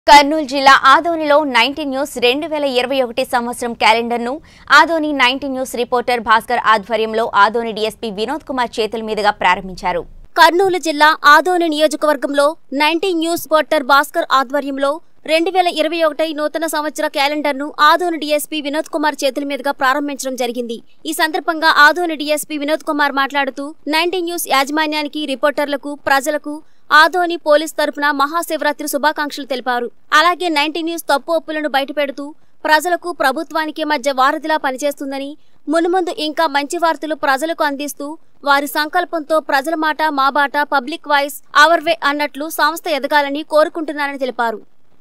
కర్నూలు జిల్లా ఆదోనిలో nineteen news రెండు వేల ఇరవై ఒకటి సంవత్సరం క్యాలెండర్ను Adoni nineteen news reporter Bhaskar ఆధ్వర్యంలో ఆదోని డీఎస్పీ వినోద్ కుమార్ చేతుల మీదుగా ప్రారంభించారు కర్నూలు జిల్లా ఆదోని నియోజకవర్గంలో నైన్టీన్ న్యూస్ పోర్టర్ భాస్కర్ ఆధ్వర్యంలో రెండు వేల ఇరవై ఒకటి నూతన సంవత్సర క్యాలెండర్ను ఆదోని డీఎస్పీ వినోద్ కుమార్ చేతుల మీదుగా ప్రారంభించడం జరిగింది ఈ సందర్భంగా ఆదోని డీఎస్పీ వినోద్ కుమార్ మాట్లాడుతూ నైన్టీన్ న్యూస్ యాజమాన్యానికి రిపోర్టర్లకు ప్రజలకు ఆదోని పోలీస్ తరపున మహాశివరాత్రి శుభాకాంక్షలు తెలిపారు అలాగే నైన్టీన్ న్యూస్ తప్పు ఒప్పులను బయటపెడుతూ ప్రజలకు ప్రభుత్వానికి మధ్య వారధిలా పనిచేస్తుందని మునుముందు ఇంకా మంచి వార్తలు ప్రజలకు అందిస్తూ వారి సంకల్పంతో ప్రజల మాట మా బాట పబ్లిక్ వాయిస్ అవర్ వే అన్నట్లు సంస్థ ఎదగాలని కోరుకుంటున్నారని తెలిపారు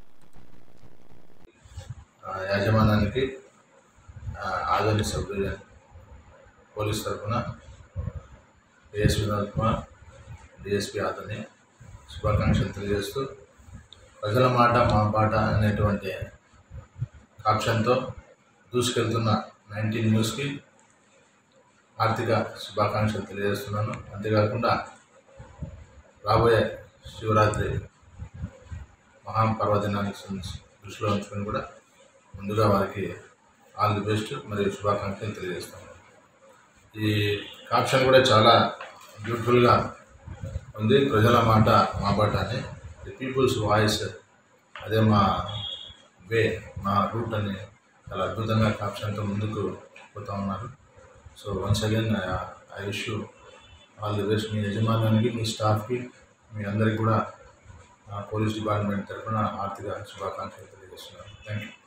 ఆ, యాజమాన్యానికి ఆ, ఆదోని సబ్ డివిజన్ పోలీస్ తరఫున డిఎస్పీ వినోద్ కుమార్ డిఎస్పీ ఆదోని శుభాకాంక్షలు తెలియజేస్తూ ప్రజల మాట మా బాట అనేటువంటి కాక్షంతో దూసుకెళ్తున్న నైన్టీన్ న్యూస్కి ఆర్థిక శుభాకాంక్షలు తెలియజేస్తున్నాను అంతేకాకుండా రాబోయే శివరాత్రి మహాపర్వదినానికి సం- దృష్టిలో ఉంచుకొని కూడా ముందుగా వారికి ఆల్ ది బెస్ట్ మరియు శుభాకాంక్షలు తెలియజేస్తాను ఈ కాప్షన్ కూడా చాలా బ్యూటిఫుల్గా ఉంది ప్రజల మాట మా బాట అని ది పీపుల్స్ వాయిస్ అదే మా వే మా రూట్ అని చాలా అద్భుతంగా కాప్షన్తో ముందుకు పోతా ఉన్నారు so once again I wish all the best మీ యజమానానికి మీ స్టాఫ్కి మీ అందరికి కూడా ఆ, పోలీస్ డిపార్ట్మెంట్ తరఫున ఆర్థిక శుభాకాంక్షలు తెలియజేస్తున్నాను థ్యాంక్ యూ